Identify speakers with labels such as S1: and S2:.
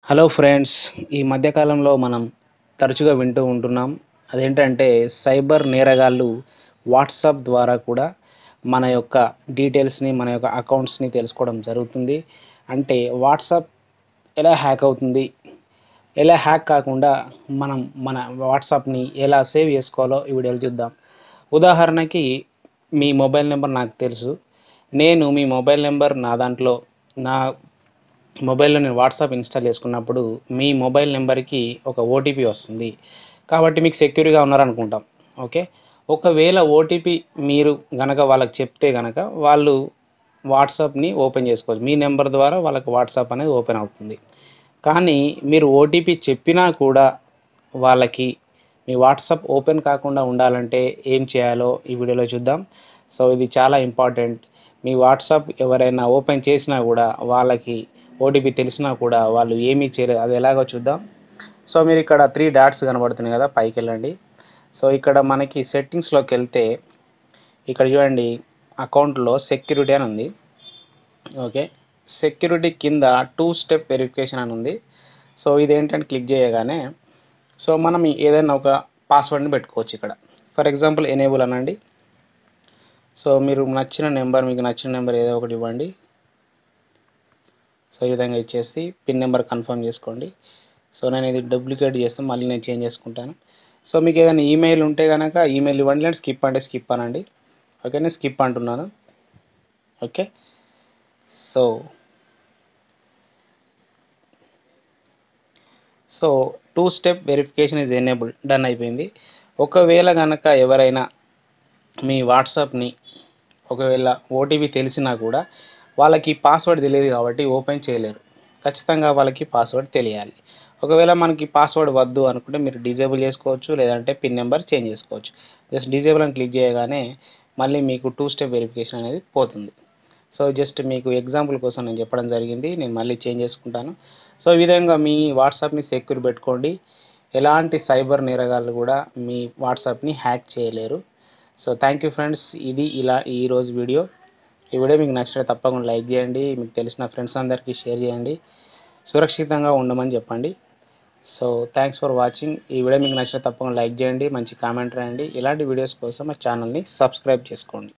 S1: hello friends ఈ మధ్యకాలంలో మనం తరచుగా వింటూ ఉంటున్నాం అదేంటంటే సైబర్ నేరగాళ్ళు వాట్సాప్ ద్వారా కూడా మన యొక్క డీటెయిల్స్ని మన యొక్క అకౌంట్స్ని తెలుసుకోవడం జరుగుతుంది అంటే వాట్సాప్ ఎలా హ్యాక్ అవుతుంది ఎలా హ్యాక్ కాకుండా మనం మన వాట్సాప్ని ఎలా సేవ్ చేసుకోవాలో ఈ వీడియోలో చూద్దాం ఉదాహరణకి మీ మొబైల్ నెంబర్ నాకు తెలుసు నేను మీ మొబైల్ నెంబర్ నా దాంట్లో నా మొబైల్లో నేను వాట్సాప్ ఇన్స్టాల్ చేసుకున్నప్పుడు మీ మొబైల్ నెంబర్కి ఒక ఓటీపీ వస్తుంది కాబట్టి మీకు సెక్యూర్గా ఉన్నారనుకుంటాం ఓకే ఒకవేళ ఓటీపీ మీరు గనక వాళ్ళకి చెప్తే గనక వాళ్ళు వాట్సాప్ని ఓపెన్ చేసుకోవచ్చు మీ నెంబర్ ద్వారా వాళ్ళకి వాట్సాప్ అనేది ఓపెన్ అవుతుంది కానీ మీరు ఓటీపీ చెప్పినా కూడా వాళ్ళకి మీ వాట్సాప్ ఓపెన్ కాకుండా ఉండాలంటే ఏం చేయాలో ఈ వీడియోలో చూద్దాం సో ఇది చాలా ఇంపార్టెంట్ మీ వాట్సాప్ ఎవరైనా ఓపెన్ చేసినా కూడా వాళ్ళకి ఓటీపీ తెలిసినా కూడా వాళ్ళు ఏమీ చేయలేదు అది ఎలాగో చూద్దాం సో మీరు ఇక్కడ త్రీ డాట్స్ కనబడుతున్నాయి కదా పైకి వెళ్ళండి సో ఇక్కడ మనకి సెట్టింగ్స్లోకి వెళ్తే ఇక్కడ చూడండి అకౌంట్లో సెక్యూరిటీ అని ఉంది ఓకే సెక్యూరిటీ కింద టూ స్టెప్ వెరిఫికేషన్ అని ఉంది సో ఇదేంటంటే క్లిక్ చేయగానే సో మనం ఏదైనా ఒక పాస్వర్డ్ని పెట్టుకోవచ్చు ఇక్కడ ఫర్ ఎగ్జాంపుల్ ఎనేబుల్ అనండి సో మీరు నచ్చిన నెంబర్ మీకు నచ్చిన నెంబర్ ఏదో ఒకటి ఇవ్వండి సో ఈ విధంగా ఇచ్చేసి పిన్ నెంబర్ కన్ఫర్మ్ చేసుకోండి సో నేను ఇది డూప్లికేట్ చేస్తే మళ్ళీ నేను చేంజ్ చేసుకుంటాను సో మీకు ఏదైనా ఈమెయిల్ ఉంటే కనుక ఈమెయిల్ ఇవ్వండి లేదంటే స్కిప్ అంటే స్కిప్ అనండి ఓకే నేను స్కిప్ అంటున్నాను okay so so two step verification is enable done అయిపోయింది ఒకవేళ కనుక ఎవరైనా మీ వాట్సాప్ని ఒకవేళ ఓటీపీ తెలిసినా కూడా వాళ్ళకి పాస్వర్డ్ తెలియదు కాబట్టి ఓపెన్ చేయలేరు ఖచ్చితంగా వాళ్ళకి పాస్వర్డ్ తెలియాలి ఒకవేళ మనకి పాస్వర్డ్ వద్దు అనుకుంటే మీరు డిజేబుల్ చేసుకోవచ్చు లేదంటే పిన్ నెంబర్ చేంజ్ చేసుకోవచ్చు జస్ట్ డిజేబుల్ అని క్లిక్ చేయగానే మళ్ళీ మీకు టూ స్టెప్ వెరిఫికేషన్ అనేది పోతుంది సో జస్ట్ మీకు ఎగ్జాంపుల్ కోసం నేను చెప్పడం జరిగింది నేను మళ్ళీ చేంజ్ చేసుకుంటాను సో ఈ విధంగా మీ వాట్సాప్ని సెక్యూర్ పెట్టుకోండి ఎలాంటి సైబర్ నేరగాళ్ళు కూడా మీ వాట్సాప్ని హ్యాక్ చేయలేరు సో థ్యాంక్ యూ ఫ్రెండ్స్ ఇది ఇలా ఈరోజు వీడియో ఈ వీడియో మీకు నచ్చితే తప్పకుండా లైక్ చేయండి మీకు తెలిసిన ఫ్రెండ్స్ అందరికీ షేర్ చేయండి సురక్షితంగా ఉండమని చెప్పండి సో థ్యాంక్స్ ఫర్ వాచింగ్ ఈ వీడియో మీకు నచ్చితే తప్పకుండా లైక్ చేయండి మంచి కామెంట్ రాయండి ఇలాంటి వీడియోస్ కోసం మా ఛానల్ని సబ్స్క్రైబ్ చేసుకోండి